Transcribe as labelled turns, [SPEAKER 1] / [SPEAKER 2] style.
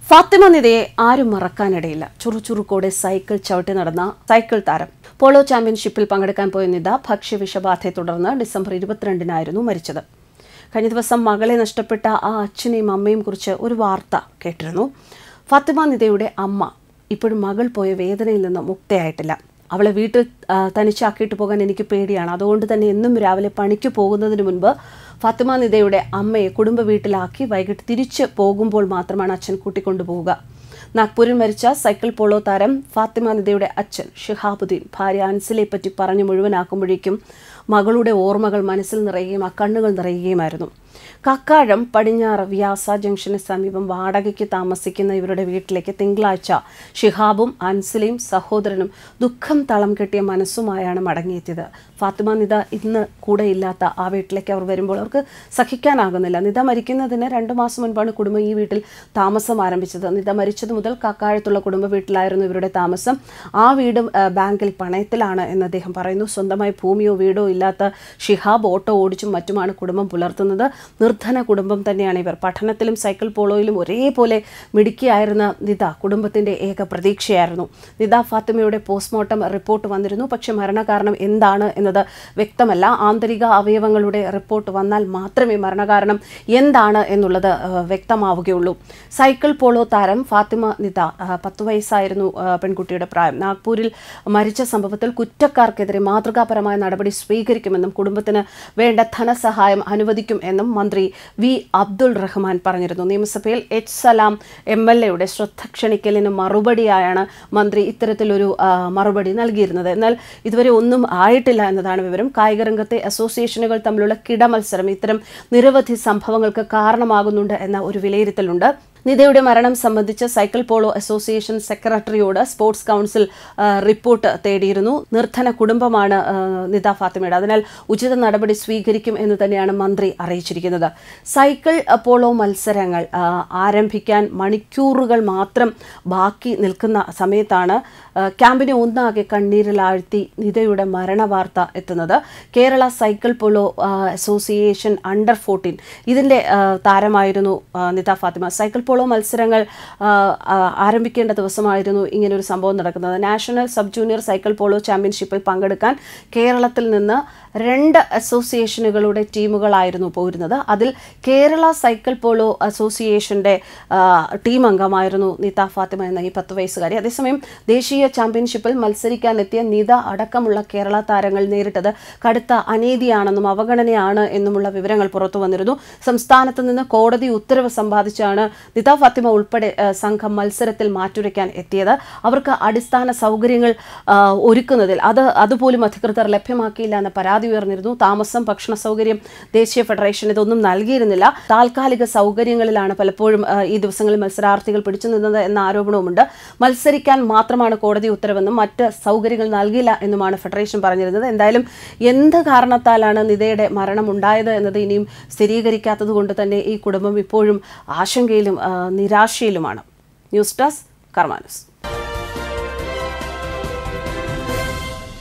[SPEAKER 1] ഫാത്തിമ നിതയെ ആരും മറക്കാനിടയില്ല ചുറുചുറുക്കോടെ സൈക്കിൾ ചവിട്ടി നടന്ന സൈക്കിൾ താരം പോളോ ചാമ്പ്യൻഷിപ്പിൽ പങ്കെടുക്കാൻ പോയ നിത ഭക്ഷ്യവിഷബാധയെ തുടർന്ന് ഡിസംബർ ഇരുപത്തിരണ്ടിനായിരുന്നു മരിച്ചത് കഴിഞ്ഞ ദിവസം മകളെ നഷ്ടപ്പെട്ട ആ അച്ഛനെയും അമ്മയും കുറിച്ച് ഒരു വാർത്ത കേട്ടിരുന്നു ഫാത്തിമ നിതയുടെ അമ്മ ഇപ്പോഴും മകൾ പോയ വേദനയിൽ നിന്ന് മുക്തയായിട്ടില്ല അവളെ വീട്ടിൽ ആ, തനിച്ചാക്കിയിട്ട് പോകാൻ എനിക്ക് പേടിയാണ് അതുകൊണ്ട് തന്നെ എന്നും രാവിലെ പണിക്ക് പോകുന്നതിന് മുൻപ് ഫാത്തിമ നിതയുടെ അമ്മയെ കുടുംബ വീട്ടിലാക്കി വൈകിട്ട് തിരിച്ച് പോകുമ്പോൾ മാത്രമാണ് അച്ഛൻ കൂട്ടിക്കൊണ്ടുപോവുക നാഗ്പൂരിൽ മരിച്ച സൈക്കിൾ പോളോ താരം ഫാത്തിമ നിതയുടെ അച്ഛൻ ഷിഹാബുദ്ദീൻ ഭാര്യ അൻസിലെ പറ്റി പറഞ്ഞു മുഴുവനാക്കുമ്പോഴേക്കും മകളുടെ ഓർമ്മകൾ മനസ്സിൽ നിറയുകയും ആ കണ്ണുകൾ നിറയുകയുമായിരുന്നു കക്കാഴം പടിഞ്ഞാറ് വ്യാസ ജംഗ്ഷന് സമീപം വാടകയ്ക്ക് താമസിക്കുന്ന ഇവരുടെ വീട്ടിലേക്ക് തിങ്കളാഴ്ച ഷിഹാബും അൻസിലയും സഹോദരനും ദുഃഖം തളം കെട്ടിയ മനസ്സുമായാണ് മടങ്ങിയെത്തിയത് ഫാത്തിമ നിത ഇന്ന് കൂടെ ഇല്ലാത്ത ആ വീട്ടിലേക്ക് അവർ വരുമ്പോൾ അവർക്ക് സഹിക്കാനാകുന്നില്ല നിത മരിക്കുന്നതിന് രണ്ടു മാസം മുൻപാണ് കുടുംബം ഈ വീട്ടിൽ താമസം ആരംഭിച്ചത് നിത മരിച്ചത് മുതൽ കക്കാഴത്തുള്ള കുടുംബ വീട്ടിലായിരുന്നു ഇവരുടെ താമസം ആ വീടും ആ, ബാങ്കിൽ പണയത്തിലാണ് എന്ന് അദ്ദേഹം പറയുന്നു സ്വന്തമായി ഭൂമിയോ വീടോ ഇല്ലാത്ത ഷിഹാബ് ഓട്ടോ ഓടിച്ചും മറ്റുമാണ് കുടുംബം പുലർത്തുന്നത് നിർധന കുടുംബം തന്നെയാണ് ഇവർ പഠനത്തിലും സൈക്കിൾ പോളോയിലും ഒരേപോലെ മിടുക്കിയായിരുന്ന നിത കുടുംബത്തിന്റെ ഏക പ്രതീക്ഷയായിരുന്നു നിത ഫാത്തിമയുടെ പോസ്റ്റ്മോർട്ടം റിപ്പോർട്ട് വന്നിരുന്നു പക്ഷേ മരണകാരണം എന്താണ് എന്നത് വ്യക്തമല്ല ആന്തരിക അവയവങ്ങളുടെ റിപ്പോർട്ട് വന്നാൽ മാത്രമേ മരണകാരണം എന്താണ് എന്നുള്ളത് ആ, വ്യക്തമാവുകയുള്ളൂ സൈക്കിൾ പോളോ താരം ഫാത്തിമ നിത ആ, പത്ത് വയസ്സായിരുന്നു ആ, പെൺകുട്ടിയുടെ പ്രായം നാഗ്പൂരിൽ മരിച്ച സംഭവത്തിൽ കുറ്റക്കാർക്കെതിരെ മാതൃകാപരമായ നടപടി സ്വീകരിക്കുമെന്നും കുടുംബത്തിന് വേണ്ട ധനസഹായം അനുവദിക്കും എന്നും മന്ത്രി വി അബ്ദുൾ റഹ്മാൻ പറഞ്ഞിരുന്നു നിയമസഭയിൽ എച്ച് സലാം എം എൽ എയുടെ ശ്രദ്ധ ക്ഷണിക്കലിന് മറുപടിയായാണ് മന്ത്രി ഇത്തരത്തിലൊരു ആ, മറുപടി നൽകിയിരുന്നത് എന്നാൽ ഇതുവരെ ഒന്നും ആയിട്ടില്ല എന്നതാണ് വിവരം കായിക രംഗത്തെ അസോസിയേഷനുകൾ തമ്മിലുള്ള കിടമത്സരം ഇത്തരം നിരവധി സംഭവങ്ങൾക്ക് കാരണമാകുന്നുണ്ട് എന്ന ഒരു വിലയിരുത്തലുണ്ട് നിതയുടെ മരണം സംബന്ധിച്ച് സൈക്കിൾ പോളോ അസോസിയേഷൻ സെക്രട്ടറിയോട് സ്പോർട്സ് കൗൺസിൽ ആ, റിപ്പോർട്ട് തേടിയിരുന്നു നിർധന കുടുംബമാണ് ആ, നിത ഫാത്തിമയുടെ അതിനാൽ ഉചിത നടപടി സ്വീകരിക്കും എന്ന് തന്നെയാണ് മന്ത്രി അറിയിച്ചിരിക്കുന്നത് സൈക്കിൾ പോളോ മത്സരങ്ങൾ ആ, ആരംഭിക്കാൻ മണിക്കൂറുകൾ മാത്രം ബാക്കി നിൽക്കുന്ന സമയത്താണ് ആ, ക്യാമ്പിനെ ഒന്നാകെ കണ്ണീരിലാഴ്ത്തി നിതയുടെ മരണവാർത്ത എത്തുന്നത് കേരള സൈക്കിൾ പോളോ ആ, അസോസിയേഷൻ അണ്ടർ ഫോർട്ടീൻ ഇതിൻ്റെ ആ, താരമായിരുന്നു ആ, നിത ഫാത്തിമ സൈക്കിൾ പോളോ മത്സരങ്ങൾ ആ, ആ, ആരംഭിക്കേണ്ട ദിവസമായിരുന്നു ഇങ്ങനൊരു സംഭവം നടക്കുന്നത് national sub junior cycle polo ചാമ്പ്യൻഷിപ്പിൽ പങ്കെടുക്കാൻ കേരളത്തിൽ നിന്ന് രണ്ട് അസോസിയേഷനുകളുടെ ടീമുകളായിരുന്നു പോരുന്നത് അതിൽ കേരള സൈക്കിൾ പോളോ അസോസിയേഷന്റെ ആ, ടീം അംഗമായിരുന്നു നീത ഫാത്തിമ എന്ന ഈ പത്ത് വയസ്സുകാരി അതേസമയം ദേശീയ ചാമ്പ്യൻഷിപ്പിൽ മത്സരിക്കാനെത്തിയ നീത അടക്കമുള്ള കേരള താരങ്ങൾ നേരിട്ടത് കടുത്ത അനീതിയാണെന്നും അവഗണനയാണ് എന്നുമുള്ള വിവരങ്ങൾ പുറത്തു വന്നിരുന്നു സംസ്ഥാനത്ത് നിന്ന് കോടതി ഉത്തരവ് സമ്പാദിച്ചാണ് നിത ഫാത്തിമ ഉൾപ്പെടെ ആ, സംഘം മത്സരത്തിൽ മാറ്റുരയ്ക്കാൻ എത്തിയത് അവർക്ക് അടിസ്ഥാന സൗകര്യങ്ങൾ ആ, ഒരുക്കുന്നതിൽ അത് അതുപോലും അധികൃതർ ലഭ്യമാക്കിയില്ല എന്ന പരാതി ഉയർന്നിരുന്നു താമസം ഭക്ഷണ സൗകര്യം ദേശീയ ഫെഡറേഷൻ ഇതൊന്നും നൽകിയിരുന്നില്ല താൽക്കാലിക സൗകര്യങ്ങളിലാണ് പലപ്പോഴും ആ, ഈ ദിവസങ്ങളിൽ മത്സരാർത്ഥികൾ പിടിച്ചു നിന്നത് എന്ന ആരോപണവുമുണ്ട് മത്സരിക്കാൻ മാത്രമാണ് കോടതി ഉത്തരവെന്നും മറ്റ് സൗകര്യങ്ങൾ നൽകില്ല എന്നുമാണ് ഫെഡറേഷൻ പറഞ്ഞിരുന്നത് എന്തായാലും എന്ത് കാരണത്താലാണ് നിതയുടെ മരണം ഉണ്ടായത് എന്നത് ഇനിയും സ്ഥിരീകരിക്കാത്തത് കൊണ്ട് തന്നെ ഈ കുടുംബം ഇപ്പോഴും ആശങ്കയിലും ആ, നിരാശയിലുമാണ് ന്യൂസ് ഡെസ്ക് കർമാനസ്